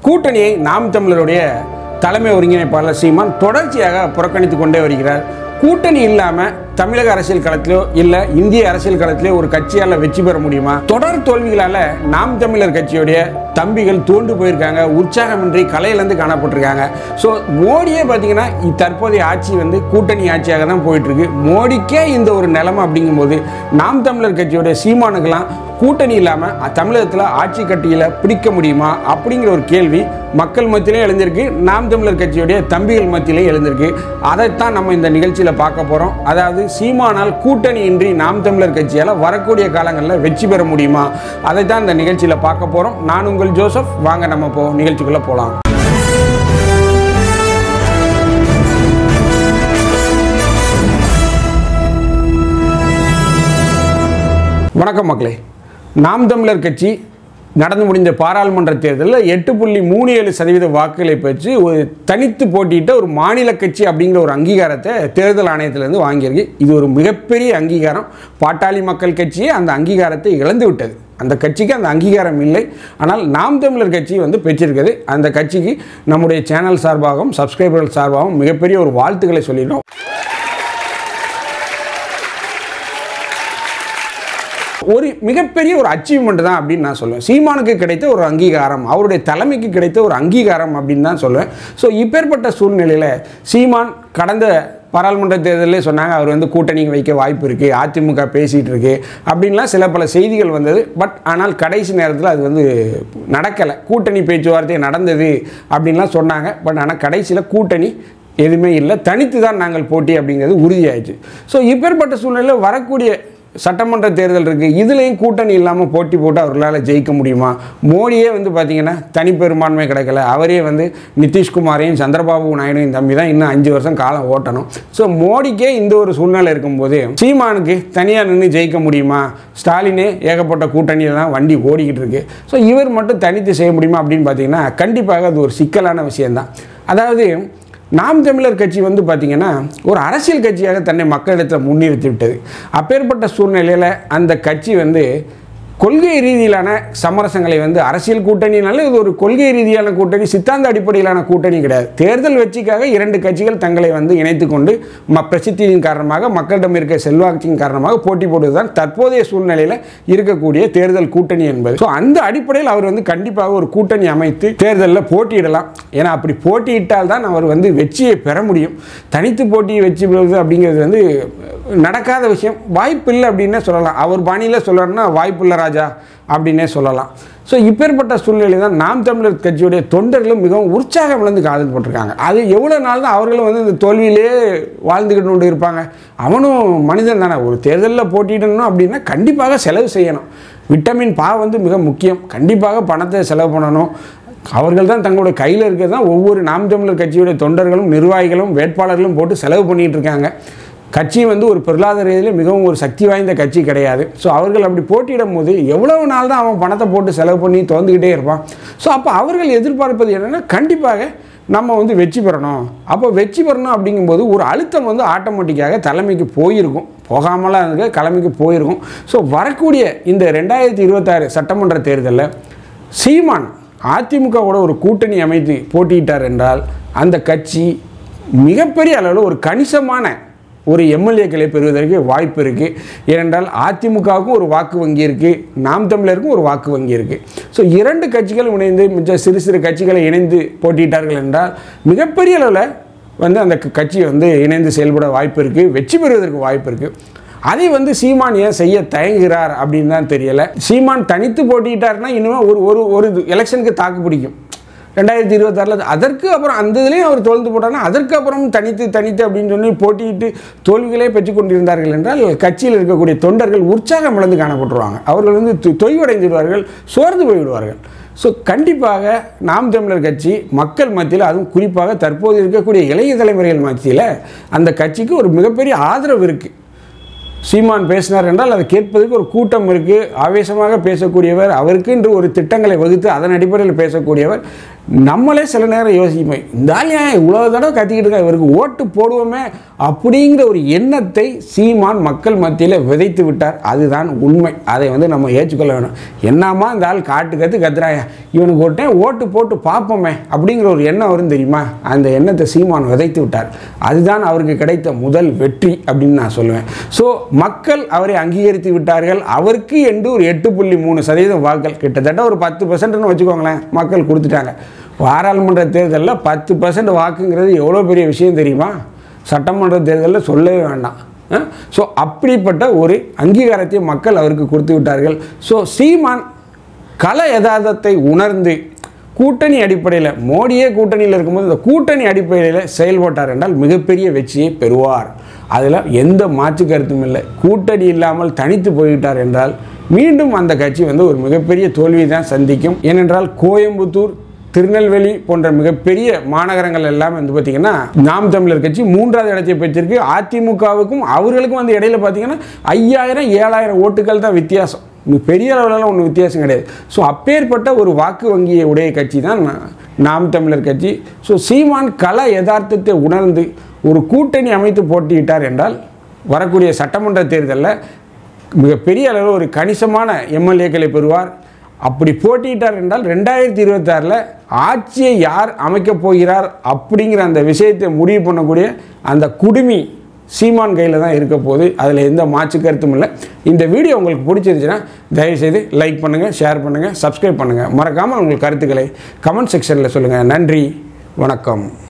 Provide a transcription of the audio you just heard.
கூட்டணியை நாம் தமிழருடைய தலைமை ஒருங்கிணைப்பாளர் சீமான் தொடர்ச்சியாக புறக்கணித்து கொண்டே வருகிறார் கூட்டணி இல்லாம தமிழக அரசியல் களத்திலோ இல்ல இந்திய அரசியல் களத்திலோ ஒரு கட்சியால வெற்றி பெற முடியுமா தொடர் தோல்விகளால நாம் தமிழர் கட்சியுடைய தம்பிகள் தோண்டு போயிருக்காங்க உற்சாகமின்றி கலையிலேருந்து காணப்பட்டிருக்காங்க ஸோ மோடியே பார்த்தீங்கன்னா இ- தற்போதைய ஆட்சி வந்து கூட்டணி ஆட்சியாக தான் போயிட்டு இருக்கு மோடிக்கே இந்த ஒரு நிலைமை அப்படிங்கும்போது நாம் தமிழர் கட்சியோட சீமானுக்கெல்லாம் கூட்டணி இல்லாமல் தமிழகத்தில் ஆட்சி கட்டியில் பிடிக்க முடியுமா அப்படிங்கிற ஒரு கேள்வி மக்கள் மத்தியிலே எழுந்திருக்கு நாம் தமிழர் கட்சியுடைய தம்பிகள் மத்தியிலே எழுந்திருக்கு அதைத்தான் நம்ம இந்த நிகழ்ச்சியில் பார்க்க போகிறோம் அதாவது சீமானால் கூட்டணி இன்றி நாம் தமிழர் கட்சியால் வரக்கூடிய காலங்களில் வெற்றி பெற முடியுமா அதைத்தான் இந்த நிகழ்ச்சியில் பார்க்க போகிறோம் நான் உங்கள் ஜோசப் வாங்க நம்ம இப்போ நிகழ்ச்சிக்குள்ளே போகலாம் வணக்கம் மக்களே நாம் தமிழர் கட்சி நடந்து முடிந்த பாராளுமன்ற தேர்தலில் எட்டு புள்ளி மூணு ஏழு சதவீத வாக்குகளை பெற்று ஒரு தனித்து போட்டியிட்ட ஒரு மாநில கட்சி அப்படிங்கிற ஒரு அங்கீகாரத்தை தேர்தல் ஆணையத்திலேருந்து வாங்கியிருக்கு இது ஒரு மிகப்பெரிய அங்கீகாரம் பாட்டாளி மக்கள் கட்சியே அந்த அங்கீகாரத்தை இழந்து விட்டது அந்த கட்சிக்கு அந்த அங்கீகாரம் இல்லை ஆனால் நாம் தமிழர் கட்சி வந்து பெற்றிருக்குது அந்த கட்சிக்கு நம்முடைய சேனல் சார்பாகவும் சப்ஸ்கிரைபர்கள் சார்பாகவும் மிகப்பெரிய ஒரு வாழ்த்துக்களை சொல்லிடுறோம் ஒரு மிகப்பெரிய ஒரு அச்சீவ்மெண்ட் தான் அப்படின்னு நான் சொல்லுவேன் சீமானுக்கு கிடைத்த ஒரு அங்கீகாரம் அவருடைய தலைமைக்கு கிடைத்த ஒரு அங்கீகாரம் அப்படின்னு தான் சொல்லுவேன் ஸோ இப்பேற்பட்ட சூழ்நிலையில் சீமான் கடந்த பாராளுமன்ற தேர்தலே சொன்னாங்க அவர் வந்து கூட்டணி வைக்க வாய்ப்பு இருக்குது அதிமுக பேசிகிட்டு இருக்கு அப்படின்லாம் சில பல செய்திகள் வந்தது பட் ஆனால் கடைசி நேரத்தில் அது வந்து நடக்கலை கூட்டணி பேச்சுவார்த்தை நடந்தது அப்படின்லாம் சொன்னாங்க பட் ஆனால் கடைசியில் கூட்டணி எதுவுமே இல்லை தனித்து தான் நாங்கள் போட்டி அப்படிங்கிறது உறுதியாயிடுச்சு ஸோ இப்பேற்பட்ட சூழ்நிலையில் வரக்கூடிய சட்டமன்ற தேர்தல் இருக்குது இதுலேயும் கூட்டணி இல்லாமல் போட்டி போட்டு அவர்களால் ஜெயிக்க முடியுமா மோடியே வந்து பார்த்தீங்கன்னா தனிப்பெரும்பான்மை கிடைக்கல அவரே வந்து நிதிஷ்குமாரையும் சந்திரபாபு நாயுடுவையும் தம்பி தான் இன்னும் அஞ்சு வருஷம் காலம் ஓட்டணும் ஸோ மோடிக்கே இந்த ஒரு சூழ்நிலை இருக்கும்போது சீமானுக்கு தனியாக நின்று ஜெயிக்க முடியுமா ஸ்டாலினே ஏகப்பட்ட கூட்டணியில் தான் வண்டி ஓடிக்கிட்டு இருக்கு ஸோ இவர் மட்டும் தனித்து செய்ய முடியுமா அப்படின்னு பார்த்தீங்கன்னா கண்டிப்பாக அது ஒரு சிக்கலான விஷயம்தான் அதாவது நாம் தமிழர் கட்சி வந்து பார்த்திங்கன்னா ஒரு அரசியல் கட்சியாக தன்னை மக்களிடத்தில் முன்னிறுத்தி விட்டது அப்பேற்பட்ட சூழ்நிலையில் அந்த கட்சி வந்து கொள்கை ரீதியிலான சமரசங்களை வந்து அரசியல் கூட்டணினால இது ஒரு கொள்கை ரீதியான கூட்டணி சித்தாந்த அடிப்படையிலான கூட்டணி கிடையாது தேர்தல் வெற்றிக்காக இரண்டு கட்சிகள் தங்களை வந்து இணைத்து கொண்டு ம பிரசித்தியின் காரணமாக மக்களிடம் இருக்க செல்வாக்கின் காரணமாக போட்டி போடுவதுதான் தற்போதைய சூழ்நிலையில் இருக்கக்கூடிய தேர்தல் கூட்டணி என்பது ஸோ அந்த அடிப்படையில் அவர் வந்து கண்டிப்பாக ஒரு கூட்டணி அமைத்து தேர்தலில் போட்டியிடலாம் ஏன்னா அப்படி போட்டியிட்டால் தான் அவர் வந்து வெற்றியை பெற முடியும் தனித்து போட்டியை வெற்றி பெறுவது அப்படிங்கிறது வந்து நடக்காத விஷயம் வாய்ப்பு இல்லை அப்படின்னே சொல்லலாம் அவர் பாணியில் சொல்லணும்னா வாய்ப்பு இல்லை ராஜா அப்படின்னே சொல்லலாம் ஸோ இப்பேற்பட்ட சூழ்நிலை தான் நாம் தமிழர் கட்சியுடைய தொண்டர்களும் மிகவும் உற்சாகம் இழந்து காதல் போட்டிருக்காங்க அது எவ்வளோ நாள் தான் அவர்களும் வந்து இந்த தோல்வியிலே வாழ்ந்துக்கிட்டு கொண்டு இருப்பாங்க அவனும் மனிதன் தானே ஒரு தேர்தலில் போட்டியிடணும் அப்படின்னா கண்டிப்பாக செலவு செய்யணும் விட்டமின் பா வந்து மிக முக்கியம் கண்டிப்பாக பணத்தை செலவு பண்ணணும் அவர்கள் தான் தங்களுடைய கையில் இருக்கிறது தான் ஒவ்வொரு நாம் தமிழர் கட்சியுடைய தொண்டர்களும் நிர்வாகிகளும் வேட்பாளர்களும் போட்டு செலவு பண்ணிகிட்டு இருக்காங்க கட்சி வந்து ஒரு பொருளாதார ரீதியில் மிகவும் ஒரு சக்தி வாய்ந்த கட்சி கிடையாது ஸோ அவர்கள் அப்படி போட்டியிடும் போது எவ்வளவு நாள் தான் அவன் பணத்தை போட்டு செலவு பண்ணி தோந்துக்கிட்டே இருப்பான் ஸோ அப்போ அவர்கள் எதிர்பார்ப்பது என்னென்னா கண்டிப்பாக நம்ம வந்து வெற்றி பெறணும் அப்போ வெற்றி பெறணும் அப்படிங்கும்போது ஒரு அழுத்தம் வந்து ஆட்டோமேட்டிக்காக தலைமைக்கு போயிருக்கும் போகாமலாம் இருக்க தலைமைக்கு போயிருக்கும் ஸோ வரக்கூடிய இந்த ரெண்டாயிரத்தி இருபத்தாறு சட்டமன்ற தேர்தலில் சீமான் அதிமுகவோட ஒரு கூட்டணி அமைத்து போட்டியிட்டார் என்றால் அந்த கட்சி மிகப்பெரிய அளவில் ஒரு கணிசமான ஒரு எம்எல்ஏக்களை பெறுவதற்கு வாய்ப்பு இருக்குது ஏனென்றால் அதிமுகவுக்கும் ஒரு வாக்கு வங்கி இருக்குது நாம் தமிழருக்கும் ஒரு வாக்கு வங்கி இருக்குது ஸோ இரண்டு கட்சிகள் இணைந்து மிச்ச சிறு சிறு கட்சிகளை இணைந்து போட்டியிட்டார்கள் என்றால் மிகப்பெரிய அளவில் வந்து அந்த க- கட்சி வந்து இணைந்து செயல்பட வாய்ப்பு இருக்குது வெற்றி பெறுவதற்கு வாய்ப்பு இருக்குது அதை வந்து சீமான் ஏன் செய்ய தயங்குகிறார் அப்படின்னு தான் தெரியல சீமான் தனித்து போட்டியிட்டாருன்னா இனிமேல் ஒரு ஒரு ஒரு எலெக்ஷனுக்கு தாக்கு பிடிக்கும் ரெண்டாயிரத்தி இருபத்தாறில் அதற்கு அப்புறம் அந்த இதுலேயும் அவர் தோல்ந்து போட்டார்னா அதற்கு அப்புறம் தனித்து தனித்து அப்படின்னு சொல்லி போட்டியிட்டு தோல்விகளே பெற்றுக் கொண்டிருந்தார்கள் என்றால் கட்சியில் இருக்கக்கூடிய தொண்டர்கள் உற்சாகம் இழந்து காணப்பட்டுருவாங்க அவர்கள் வந்து தொ- தொய்வடைந்து விடுவார்கள் சோர்ந்து போய்விடுவார்கள் ஸோ கண்டிப்பாக நாம் தமிழர் கட்சி மக்கள் மத்தியில் அதுவும் குறிப்பாக தற்போது இருக்கக்கூடிய இளைய தலைமுறைகள் மத்தியில் அந்த கட்சிக்கு ஒரு மிகப்பெரிய ஆதரவு இருக்குது சீமான் பேசினார் என்றால் அதை கேட்பதற்கு ஒரு கூட்டம் இருக்குது ஆவேசமாக பேசக்கூடியவர் அவருக்கு என்று ஒரு திட்டங்களை வகுத்து அதன் அடிப்படையில் பேசக்கூடியவர் நம்மளே சில நேரம் யோசிப்போம் இந்த ஆள் ஏன் இவ்வளோ தடவை கத்திக்கிட்டு இருக்கா இவருக்கு ஓட்டு போடுவோமே அப்படிங்கிற ஒரு எண்ணத்தை சீமான் மக்கள் மத்தியில் விதைத்து விட்டார் அதுதான் உண்மை அதை வந்து நம்ம ஏற்றுக்கொள்ள வேணும் என்னம்மா இந்த ஆள் காட்டு கற்று கத்துறாயா இவனுக்கு ஒட்டே ஓட்டு போட்டு பார்ப்போமே அப்படிங்கிற ஒரு எண்ணம் வரும் தெரியுமா அந்த எண்ணத்தை சீமான் விதைத்து விட்டார் அதுதான் அவருக்கு கிடைத்த முதல் வெற்றி அப்படின்னு நான் சொல்லுவேன் ஸோ மக்கள் அவரை அங்கீகரித்து விட்டார்கள் அவருக்கு என்று ஒரு எட்டு புள்ளி மூணு சதவீதம் வாக்கள் கிட்டத்தட்ட ஒரு பத்து பர்சன்ட்னு வச்சுக்கோங்களேன் மக்கள் கொடுத்துட்டாங்க பாராளுமன்ற தேர்தலில் பத்து பர்சன்ட் வாக்குங்கிறது எவ்வளோ பெரிய விஷயம் தெரியுமா சட்டமன்ற தேர்தலில் சொல்லவே வேண்டாம் ஸோ அப்படிப்பட்ட ஒரு அங்கீகாரத்தை மக்கள் அவருக்கு கொடுத்து விட்டார்கள் ஸோ சீமான் கல யதார்த்தத்தை உணர்ந்து கூட்டணி அடிப்படையில் மோடியே கூட்டணியில் இருக்கும்போது இந்த கூட்டணி அடிப்படையில் செயல்பட்டார் என்றால் மிகப்பெரிய வெற்றியை பெறுவார் அதில் எந்த மாற்று கருத்தும் இல்லை கூட்டணி இல்லாமல் தனித்து போய்விட்டார் என்றால் மீண்டும் அந்த கட்சி வந்து ஒரு மிகப்பெரிய தோல்வியை தான் சந்திக்கும் ஏனென்றால் கோயம்புத்தூர் திருநெல்வேலி போன்ற மிகப்பெரிய மாநகரங்கள் எல்லாம் வந்து பார்த்திங்கன்னா நாம் தமிழர் கட்சி மூன்றாவது இடத்தை பெற்றிருக்கு அதிமுகவுக்கும் அவர்களுக்கும் வந்து இடையில பார்த்தீங்கன்னா ஐயாயிரம் ஏழாயிரம் ஓட்டுகள் தான் வித்தியாசம் இது பெரிய அளவிலலாம் ஒன்றும் வித்தியாசம் கிடையாது ஸோ அப்பேற்பட்ட ஒரு வாக்கு வங்கியை உடைய கட்சி தான் நா- நாம் தமிழர் கட்சி ஸோ சீமான் கல யதார்த்தத்தை உணர்ந்து ஒரு கூட்டணி அமைத்து போட்டியிட்டார் என்றால் வரக்கூடிய சட்டமன்ற தேர்தலில் மிகப்பெரிய அளவில் ஒரு கணிசமான எம்எல்ஏக்களை பெறுவார் அப்படி போட்டியிட்டார் என்றால் ரெண்டாயிரத்தி இருபத்தாறில் ஆட்சியை யார் அமைக்கப் போகிறார் அப்படிங்கிற அந்த விஷயத்தை முடிவு பண்ணக்கூடிய அந்த குடுமி சீமான் கையில் தான் இருக்க போகுது அதில் எந்த மாற்று கருத்தும் இல்லை இந்த வீடியோ உங்களுக்கு பிடிச்சிருந்துச்சுன்னா தயவுசெய்து லைக் பண்ணுங்கள் ஷேர் பண்ணுங்கள் சப்ஸ்கிரைப் பண்ணுங்கள் மறக்காமல் உங்கள் கருத்துக்களை கமெண்ட் செக்ஷனில் சொல்லுங்கள் நன்றி வணக்கம்